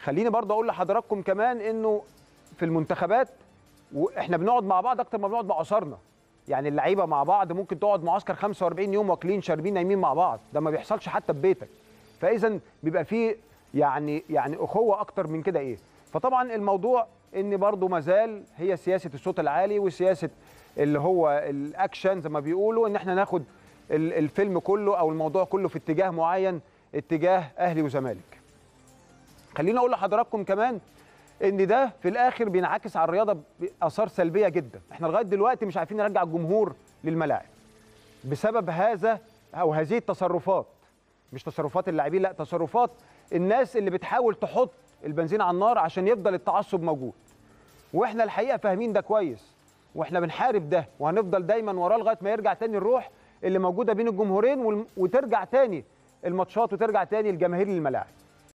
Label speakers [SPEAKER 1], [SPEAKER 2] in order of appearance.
[SPEAKER 1] خليني برضه اقول لحضراتكم كمان انه في المنتخبات واحنا بنقعد مع بعض اكتر ما بنقعد مع اسرنا يعني اللعيبه مع بعض ممكن تقعد معسكر 45 يوم واكلين شاربين نايمين مع بعض ده ما بيحصلش حتى في بيتك فاذا بيبقى فيه يعني يعني اخوه اكتر من كده ايه فطبعا الموضوع ان برضه مازال هي سياسه الصوت العالي وسياسه اللي هو الاكشن زي ما بيقولوا ان احنا ناخد ال- الفيلم كله او الموضوع كله في اتجاه معين اتجاه اهلي وزمالك خليني اقول لحضراتكم كمان ان ده في الاخر بينعكس على الرياضه باثار سلبيه جدا احنا لغايه دلوقتي مش عارفين نرجع الجمهور للملاعب بسبب هذا او هذه التصرفات مش تصرفات اللاعبين لا تصرفات الناس اللي بتحاول تحط البنزين على النار عشان يفضل التعصب موجود واحنا الحقيقه فاهمين ده كويس واحنا بنحارب ده وهنفضل دايما وراه لغايه ما يرجع تاني الروح اللي موجوده بين الجمهورين والم- وترجع تاني الماتشات وترجع تاني الجماهير للملاعب